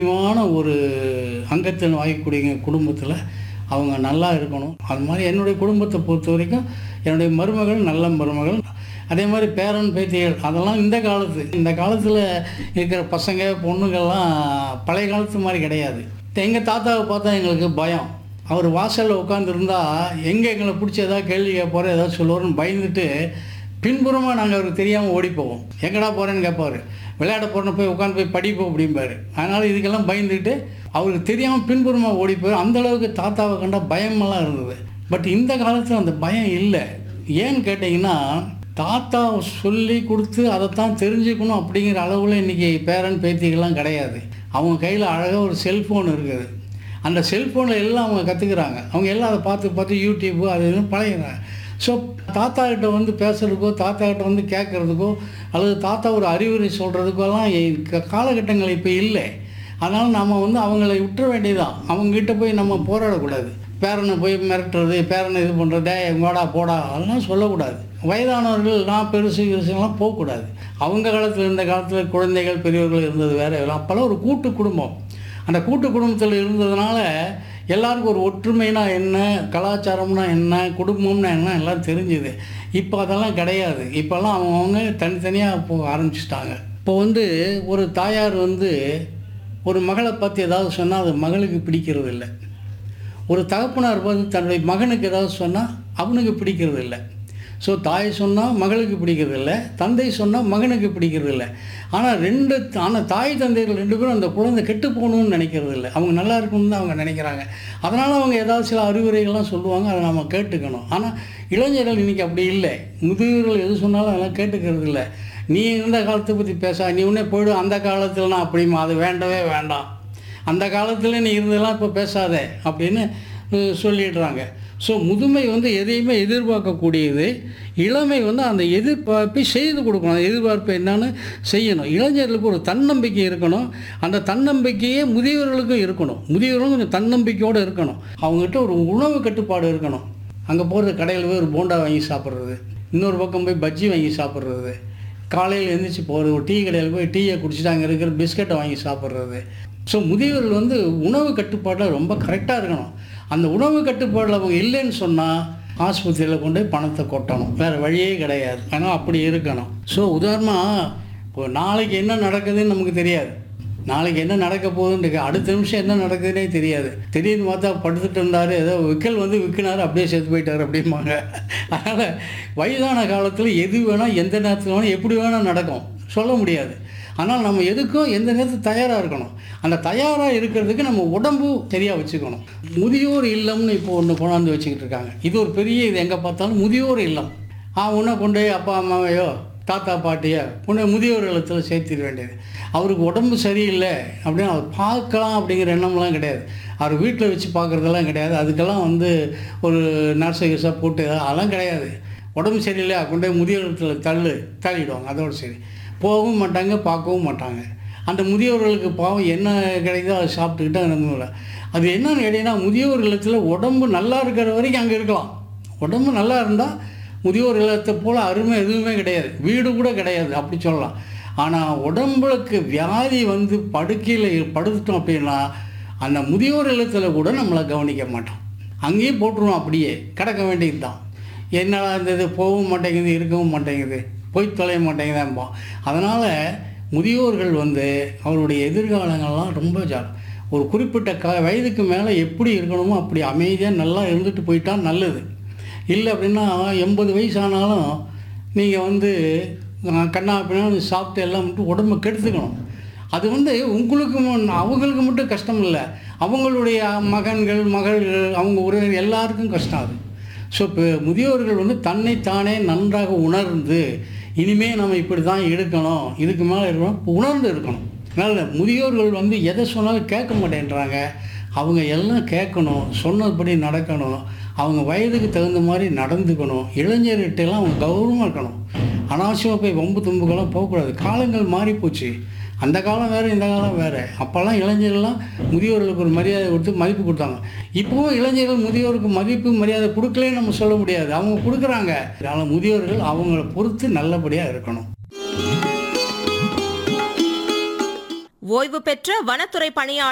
முக்கியமான ஒரு அங்கத்தில் வாங்கக்கூடிய குடும்பத்தில் அவங்க நல்லா இருக்கணும் அது மாதிரி என்னுடைய குடும்பத்தை பொறுத்த வரைக்கும் என்னுடைய மருமகள் நல்ல மருமகள் அதே மாதிரி பேரன் பேத்திகள் அதெல்லாம் இந்த காலத்து இந்த காலத்தில் இருக்கிற பசங்க பொண்ணுங்கள்லாம் பழைய காலத்து மாதிரி கிடையாது எங்கள் தாத்தாவை பார்த்தா எங்களுக்கு பயம் அவர் வாசலில் உட்காந்துருந்தா எங்கே எங்களை பிடிச்சி ஏதாவது கேள்வி கேட்பாரு ஏதாவது சொல்லுவாருன்னு பயந்துட்டு பின்புறமாக நாங்கள் அவருக்கு தெரியாமல் ஓடி போவோம் எங்கடா போகிறேன்னு கேட்பாரு விளையாட போகிறேன்னு போய் உட்காந்து போய் படிப்போம் அப்படிம்பாரு அதனால் இதுக்கெல்லாம் பயந்துட்டு அவருக்கு தெரியாமல் பின்புறமாக ஓடி போய் அந்த அளவுக்கு தாத்தாவை கண்டா பயமெல்லாம் இருந்தது பட் இந்த காலத்தில் அந்த பயம் இல்லை ஏன்னு கேட்டிங்கன்னா தாத்தா சொல்லி கொடுத்து அதைத்தான் தெரிஞ்சுக்கணும் அப்படிங்கிற அளவில் இன்றைக்கி பேரன் பேத்திகள்லாம் கிடையாது அவங்க கையில் அழகாக ஒரு செல்ஃபோன் இருக்குது அந்த செல்ஃபோனில் எல்லாம் அவங்க கற்றுக்குறாங்க அவங்க எல்லாம் அதை பார்த்து பார்த்து யூடியூப்பு அது இதுன்னு பழகிறாங்க ஸோ தாத்தா கிட்ட வந்து பேசுகிறதுக்கோ தாத்தா கிட்ட வந்து கேட்குறதுக்கோ அல்லது தாத்தா ஒரு அறிவுரை சொல்கிறதுக்கோலாம் இ- காலகட்டங்கள் இப்போ இல்லை அதனால் நம்ம வந்து அவங்கள விட்டுற வேண்டியதான் அவங்ககிட்ட போய் நம்ம போராடக்கூடாது பேரனை போய் மிரட்டுறது பேரனை இது பண்ணுறது எங்கோடா போடா அதெல்லாம் சொல்லக்கூடாது வயதானவர்கள் நான் பெருசு பெருசுலாம் போகக்கூடாது அவங்க காலத்தில் இருந்த காலத்தில் குழந்தைகள் பெரியவர்கள் இருந்தது வேறு அப்போல்லாம் ஒரு கூட்டு குடும்பம் அந்த கூட்டு குடும்பத்தில் இருந்ததுனால எல்லாருக்கும் ஒரு ஒற்றுமைனா என்ன கலாச்சாரம்னா என்ன குடும்பம்னா என்ன எல்லாம் தெரிஞ்சுது இப்போ அதெல்லாம் கிடையாது இப்போல்லாம் அவங்கவுங்க தனித்தனியாக போக ஆரம்பிச்சிட்டாங்க இப்போ வந்து ஒரு தாயார் வந்து ஒரு மகளை பற்றி ஏதாவது சொன்னால் அது மகளுக்கு பிடிக்கிறது இல்லை ஒரு தகப்பனார் பார்த்து தன்னுடைய மகனுக்கு ஏதாவது சொன்னால் அவனுக்கு பிடிக்கிறது இல்லை ஸோ தாய் சொன்னால் மகளுக்கு பிடிக்கிறது இல்லை தந்தை சொன்னால் மகனுக்கு பிடிக்கிறது இல்லை ஆனால் ரெண்டு ஆனால் தாய் தந்தைகள் ரெண்டு பேரும் அந்த குழந்தை கெட்டு போகணும்னு நினைக்கிறது இல்லை அவங்க நல்லா இருக்கணும்னு தான் அவங்க நினைக்கிறாங்க அதனால் அவங்க ஏதாவது சில அறிவுரைகள்லாம் சொல்லுவாங்க அதை நம்ம கேட்டுக்கணும் ஆனால் இளைஞர்கள் இன்றைக்கி அப்படி இல்லை முதியவர்கள் எது சொன்னாலும் அதெல்லாம் கேட்டுக்கிறது இல்லை நீ இருந்த காலத்தை பற்றி பேச நீ உடனே போய்டும் அந்த காலத்துலனா அப்படிமா அது வேண்டவே வேண்டாம் அந்த காலத்தில் நீ இருந்தெல்லாம் இப்போ பேசாத அப்படின்னு அஹ், சொல்லிடுறாங்க ஸோ முதுமை வந்து எதையுமே எதிர்பார்க்கக்கூடியது இளமை வந்து அந்த எதிர்பார்ப்பை செய்து கொடுக்கணும் அந்த எதிர்பார்ப்பு என்னன்னு செய்யணும் இளைஞர்களுக்கு ஒரு தன்னம்பிக்கை இருக்கணும் அந்த தன்னம்பிக்கையே முதியவர்களுக்கும் இருக்கணும் முதியவர்களும் கொஞ்சம் தன்னம்பிக்கையோடு இருக்கணும் அவங்ககிட்ட ஒரு உணவு கட்டுப்பாடு இருக்கணும் அங்கே போகிறது கடையில் போய் ஒரு போண்டா வாங்கி சாப்பிட்றது இன்னொரு பக்கம் போய் பஜ்ஜி வாங்கி சாப்பிட்றது காலையில் எழுந்திரிச்சு போகிறது ஒரு டீ கடையில் போய் டீயை குடிச்சிட்டு அங்கே இருக்கிற பிஸ்கட்டை வாங்கி சாப்பிட்றது ஸோ முதியவர்கள் வந்து உணவு கட்டுப்பாட்டில் ரொம்ப கரெக்டாக இருக்கணும் அந்த உணவு கட்டுப்பாடில் அவங்க இல்லைன்னு சொன்னால் ஆஸ்பத்திரியில் கொண்டு போய் பணத்தை கொட்டணும் வேறு வழியே கிடையாது ஆனால் அப்படி இருக்கணும் ஸோ உதாரணமாக இப்போ நாளைக்கு என்ன நடக்குதுன்னு நமக்கு தெரியாது நாளைக்கு என்ன நடக்க போகுதுன்னு இருக்கு. அடுத்த நிமிஷம் என்ன நடக்குதுன்னே தெரியாது திடீர்னு பார்த்தா படுத்துட்டு இருந்தார் ஏதோ விக்கல் வந்து விற்கினார் அப்படியே செத்து போயிட்டார் அப்படிம்பாங்க அதனால் வயதான காலத்தில் எது வேணால் எந்த நேரத்தில் வேணால் எப்படி வேணால் நடக்கும் சொல்ல முடியாது ஆனால் நம்ம எதுக்கும் எந்த நேரத்துக்கு தயாராக இருக்கணும் அந்த தயாராக இருக்கிறதுக்கு நம்ம உடம்பு சரியாக வச்சுக்கணும் முதியோர் இல்லம்னு இப்போ ஒன்று கொண்டாந்து வச்சுக்கிட்டு இருக்காங்க இது ஒரு பெரிய இது எங்கே பார்த்தாலும் முதியோர் இல்லம் ஆ உன்னை கொண்டு போய் அப்பா அம்மாவையோ தாத்தா பாட்டியோ உன்னை முதியோர் இல்லத்தில் சேர்த்திட வேண்டியது அவருக்கு உடம்பு சரியில்லை அப்படின்னு அவர் பார்க்கலாம் அப்படிங்கிற எண்ணம்லாம் கிடையாது அவர் வீட்டில் வச்சு பார்க்குறதெல்லாம் கிடையாது அதுக்கெல்லாம் வந்து ஒரு நர்ஸை கிர்ஸாக போட்டு அதெல்லாம் கிடையாது உடம்பு சரியில்லை கொண்டு போய் முதியோர் இல்லத்தில் தள்ளு தள்ளிடுவாங்க அதோடு சரி போகவும் மாட்டாங்க பார்க்கவும் மாட்டாங்க அந்த முதியோர்களுக்கு பாவம் என்ன கிடைக்குதோ அதை சாப்பிட்டுக்கிட்டு அந்த அது என்னன்னு கேட்டிங்கன்னா முதியோர் இல்லத்தில் உடம்பு நல்லா இருக்கிற வரைக்கும் அங்கே இருக்கலாம் உடம்பு நல்லா இருந்தால் முதியோர் இல்லத்தை போல் அருமை எதுவுமே கிடையாது வீடு கூட கிடையாது அப்படி சொல்லலாம் ஆனால் உடம்புக்கு வியாதி வந்து படுக்கையில் படுத்துட்டோம் அப்படின்னா அந்த முதியோர் இல்லத்தில் கூட நம்மளை கவனிக்க மாட்டோம் அங்கேயே போட்டுருவோம் அப்படியே கிடக்க வேண்டியது தான் என்னடா இந்த இது போகவும் மாட்டேங்குது இருக்கவும் மாட்டேங்குது போய் தொலைய மாட்டேங்குதான்போம் அதனால் முதியோர்கள் வந்து அவருடைய எதிர்காலங்கள்லாம் ரொம்ப ஜா ஒரு குறிப்பிட்ட க வயதுக்கு மேலே எப்படி இருக்கணுமோ அப்படி அமைதியாக நல்லா இருந்துட்டு போயிட்டா நல்லது இல்லை அப்படின்னா எண்பது வயசு ஆனாலும் நீங்கள் வந்து அஹ், கண்ணா அப்படின்னா சாப்பிட்டு எல்லாம் மட்டும் உடம்பை கெடுத்துக்கணும் அது வந்து உங்களுக்கு மு- அவங்களுக்கு மட்டும் கஷ்டம் இல்லை அவங்களுடைய மகன்கள் மகள்கள் அவங்க உறவினர் எல்லாருக்கும் கஷ்டம் அது ஸோ இப்போ முதியோர்கள் வந்து தன்னைத்தானே நன்றாக உணர்ந்து இனிமே நம்ம இப்படி தான் இருக்கணும் இதுக்கு மேலே இருக்கணும் உணர்ந்து இருக்கணும் அதனால் முதியோர்கள் வந்து எதை சொன்னாலும் கேட்க மாட்டேன்றாங்க அவங்க எல்லாம் கேட்கணும் சொன்னபடி நடக்கணும் அவங்க வயதுக்கு தகுந்த மாதிரி நடந்துக்கணும் இளைஞர்கிட்டலாம் அவங்க கௌரவமாக இருக்கணும் அனாவசியமாக போய் வம்பு தும்புக்கெல்லாம் போகக்கூடாது காலங்கள் மாறி போச்சு அந்த காலம் வேறு இந்த காலம் வேறு அப்போல்லாம் இளைஞர்கள்லாம் முதியோர்களுக்கு ஒரு மரியாதை கொடுத்து மதிப்பு கொடுத்தாங்க இப்போவும் இளைஞர்கள் முதியோருக்கு மதிப்பு மரியாதை கொடுக்கலன்னு நம்ம சொல்ல முடியாது அவங்க கொடுக்குறாங்க அதனால் முதியோர்கள் அவங்கள பொறுத்து நல்லபடியாக இருக்கணும் ஓய்வு பெற்ற வனத்துறை பணியாளர்